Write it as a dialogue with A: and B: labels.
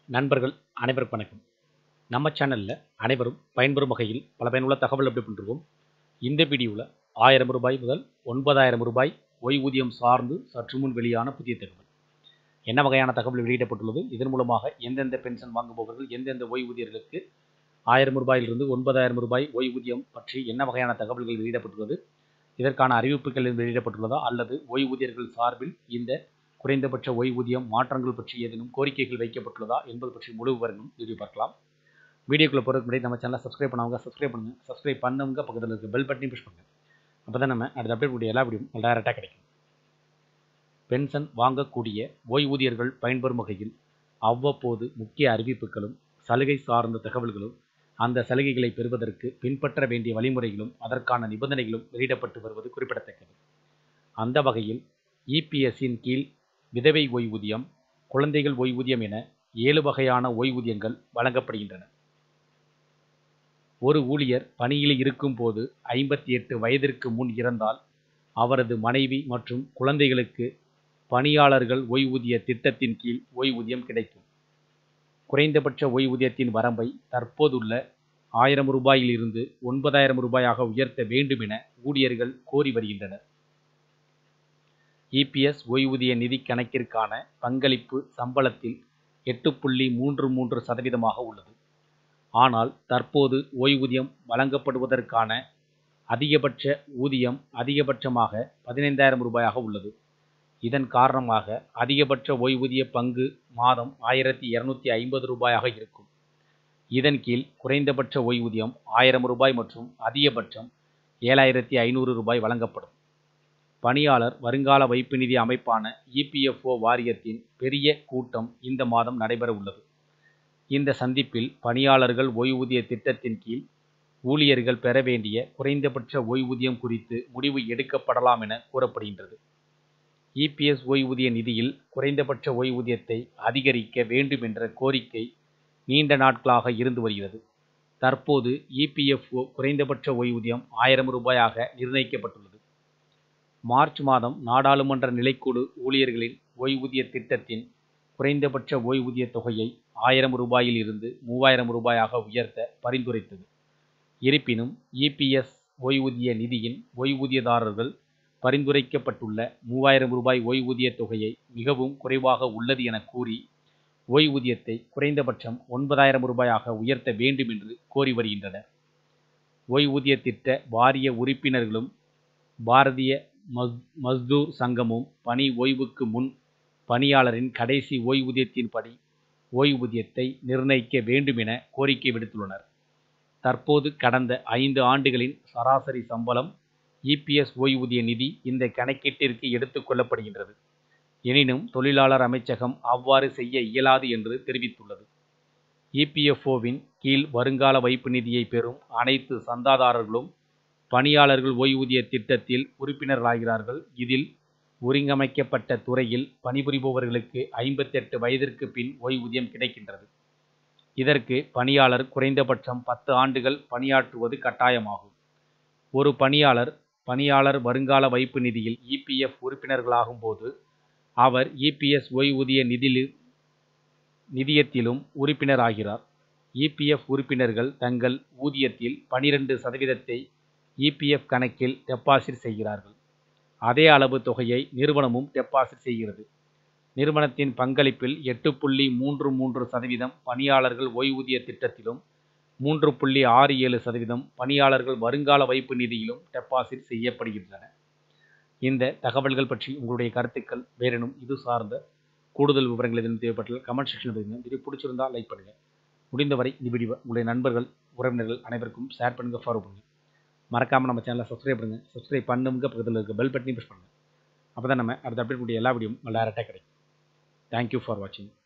A: நண்பர்கள் அனைவருக்கும் வணக்கம் நம்ம சேனலில் அனைவரும் பயன்பெறும் வகையில் பல பயனுள்ள தகவல் அப்படி பண்ணிருக்கோம் இந்த வீடியோவில் ஆயிரம் ரூபாய் முதல் ஒன்பதாயிரம் ரூபாய் ஓய்வூதியம் சார்ந்து சற்று முன் வெளியான புதிய தகவல் என்ன வகையான தகவல் வெளியிடப்பட்டுள்ளது இதன் மூலமாக எந்தெந்த பென்ஷன் வாங்குபவர்கள் எந்தெந்த ஓய்வூதியர்களுக்கு ஆயிரம் ரூபாயிலிருந்து ஒன்பதாயிரம் ரூபாய் ஓய்வூதியம் பற்றி என்ன வகையான தகவல்கள் வெளியிடப்பட்டுள்ளது இதற்கான அறிவிப்புகள் வெளியிடப்பட்டுள்ளதா அல்லது ஓய்வூதியர்கள் சார்பில் இந்த குறைந்தபட்ச ஓய்வூதியம் மாற்றங்கள் பற்றி ஏதேனும் கோரிக்கைகள் வைக்கப்பட்டுள்ளதா என்பது பற்றி முழு விவரங்களும் வீடியோ பார்க்கலாம் வீடியோக்குள்ள போகிறதுக்கு முன்னாடி நம்ம சேனலை சப்ஸ்கிரைப் பண்ணவங்க சப்ஸ்கிரைப் பண்ணுங்க சப்ஸ்கிரைப் பண்ணவங்க பக்கத்தில் இருக்க பெல் பட்டனையும் புஷ் பண்ணுங்க அப்போ தான் நம்ம அடுத்த அப்டேட் கூடிய எல்லா வீடியோ டேரெக்டாக கிடைக்கும் பென்ஷன் வாங்கக்கூடிய ஓய்வூதியர்கள் பயன்பெறும் வகையில் அவ்வப்போது முக்கிய அறிவிப்புகளும் சலுகை சார்ந்த தகவல்களும் அந்த சலுகைகளை பெறுவதற்கு பின்பற்ற வேண்டிய வழிமுறைகளும் அதற்கான நிபந்தனைகளும் வெளியிடப்பட்டு வருவது குறிப்பிடத்தக்கது அந்த வகையில் இபிஎஸ்ஸின் கீழ் விதவை ஓய்வூதியம் குழந்தைகள் ஓய்வூதியம் என ஏழு வகையான ஓய்வூதியங்கள் வழங்கப்படுகின்றன ஒரு ஊழியர் பணியில் இருக்கும்போது ஐம்பத்தி எட்டு வயதிற்கு முன் இறந்தால் அவரது மனைவி மற்றும் குழந்தைகளுக்கு பணியாளர்கள் ஓய்வூதிய திட்டத்தின் கீழ் ஓய்வூதியம் கிடைக்கும் குறைந்தபட்ச ஓய்வூதியத்தின் வரம்பை தற்போதுள்ள ஆயிரம் ரூபாயிலிருந்து ஒன்பதாயிரம் ரூபாயாக உயர்த்த வேண்டும் என ஊழியர்கள் கோரி வருகின்றனர் இபிஎஸ் ஓய்வூதிய நிதி கணக்கிற்கான பங்களிப்பு சம்பளத்தில் எட்டு புள்ளி மூன்று மூன்று சதவீதமாக உள்ளது ஆனால் தற்போது ஓய்வூதியம் வழங்கப்படுவதற்கான அதிகபட்ச ஊதியம் அதிகபட்சமாக பதினைந்தாயிரம் ரூபாயாக உள்ளது இதன் காரணமாக அதிகபட்ச ஓய்வூதிய பங்கு மாதம் ஆயிரத்தி இரநூத்தி ஐம்பது ரூபாயாக இருக்கும் இதன் கீழ் குறைந்தபட்ச ஓய்வூதியம் ஆயிரம் ரூபாய் மற்றும் அதிகபட்சம் ஏழாயிரத்தி ஐநூறு ரூபாய் வழங்கப்படும் பணியாளர் வருங்கால வைப்பு நிதி அமைப்பான இபிஎஃப்ஓ வாரியத்தின் பெரிய கூட்டம் இந்த மாதம் நடைபெற உள்ளது இந்த சந்திப்பில் பணியாளர்கள் ஓய்வூதிய திட்டத்தின் கீழ் ஊழியர்கள் பெற வேண்டிய குறைந்தபட்ச ஓய்வூதியம் குறித்து முடிவு எடுக்கப்படலாம் என கூறப்படுகின்றது இபிஎஸ் ஓய்வூதிய நிதியில் குறைந்தபட்ச ஓய்வூதியத்தை அதிகரிக்க வேண்டும் என்ற கோரிக்கை நீண்ட நாட்களாக இருந்து வருகிறது தற்போது இபிஎஃப்ஓ குறைந்தபட்ச ஓய்வூதியம் ஆயிரம் ரூபாயாக நிர்ணயிக்கப்பட்டுள்ளது மார்ச் மாதம் நாடாளுமன்ற நிலைக்குழு ஊழியர்களின் ஓய்வூதிய திட்டத்தின் குறைந்தபட்ச ஓய்வூதிய தொகையை ஆயிரம் ரூபாயில் இருந்து மூவாயிரம் ரூபாயாக உயர்த்த பரிந்துரைத்தது இருப்பினும் இபிஎஸ் ஓய்வூதிய நிதியின் ஓய்வூதியதாரர்கள் பரிந்துரைக்கப்பட்டுள்ள மூவாயிரம் ரூபாய் ஓய்வூதிய தொகையை மிகவும் குறைவாக உள்ளது என கூறி ஓய்வூதியத்தை குறைந்தபட்சம் ஒன்பதாயிரம் ரூபாயாக உயர்த்த வேண்டும் என்று கோரி வருகின்றனர் ஓய்வூதிய திட்ட வாரிய உறுப்பினர்களும் பாரதிய மஸ் மஸ்தூர் சங்கமும் பணி ஓய்வுக்கு முன் பணியாளரின் கடைசி ஓய்வூதியத்தின்படி ஓய்வூதியத்தை நிர்ணயிக்க வேண்டும் என கோரிக்கை விடுத்துள்ளனர் தற்போது கடந்த ஐந்து ஆண்டுகளின் சராசரி சம்பளம் இபிஎஸ் ஓய்வூதிய நிதி இந்த கணக்கீட்டிற்கு எடுத்துக் கொள்ளப்படுகின்றது எனினும் தொழிலாளர் அமைச்சகம் அவ்வாறு செய்ய இயலாது என்று தெரிவித்துள்ளது இபிஎஃப்ஓவின் கீழ் வருங்கால வைப்பு நிதியை பெறும் அனைத்து சந்தாதாரர்களும் பணியாளர்கள் ஓய்வூதிய திட்டத்தில் உறுப்பினர்களாகிறார்கள் இதில் ஒருங்கமைக்கப்பட்ட துறையில் பணிபுரிபவர்களுக்கு ஐம்பத்தெட்டு வயதிற்கு பின் ஓய்வூதியம் கிடைக்கின்றது இதற்கு பணியாளர் குறைந்தபட்சம் பத்து ஆண்டுகள் பணியாற்றுவது கட்டாயமாகும் ஒரு பணியாளர் பணியாளர் வருங்கால வைப்பு நிதியில் இபிஎஃப் உறுப்பினர்களாகும் போது அவர் இபிஎஸ் ஓய்வூதிய நிதியில் நிதியத்திலும் உறுப்பினர் ஆகிறார் இபிஎஃப் உறுப்பினர்கள் தங்கள் ஊதியத்தில் பனிரெண்டு சதவீதத்தை இபிஎஃப் கணக்கில் டெபாசிட் செய்கிறார்கள் அதே அளவு தொகையை நிறுவனமும் டெபாசிட் செய்கிறது நிறுவனத்தின் பங்களிப்பில் எட்டு புள்ளி மூன்று மூன்று சதவீதம் பணியாளர்கள் ஓய்வூதிய திட்டத்திலும் மூன்று புள்ளி ஆறு ஏழு சதவீதம் பணியாளர்கள் வருங்கால வைப்பு நிதியிலும் டெபாசிட் செய்யப்படுகின்றன இந்த தகவல்கள் பற்றி உங்களுடைய கருத்துக்கள் வேறெனும் இது சார்ந்த கூடுதல் விவரங்கள் எதுவும் தேவைப்பட்டால் கமெண்ட் செக்ஷனில் பதிங்க வீடியோ பிடிச்சிருந்தால் லைக் பண்ணுங்கள் முடிந்தவரை இந்த வீடியோ உங்களுடைய நண்பர்கள் உறவினர்கள் அனைவருக்கும் ஷேர் பண்ணுங்கள் ஃபாலோ பண்ணுங்கள் மறக்காமல் நம்ம சேனலை சப்ஸ்கிரைப் பண்ணுங்கள் சப்ஸ்கிரைப் பண்ணுங்க பக்கத்தில் இருக்க பெல் பட்டனையும் ப்ரெஸ் பண்ணுங்கள் அப்போ தான் நம்ம அடுத்த அப்டேட் கூடிய எல்லா வீடியோவும் டேரெக்டாக கிடைக்கும் தேங்க்யூ ஃபார் வாட்சிங்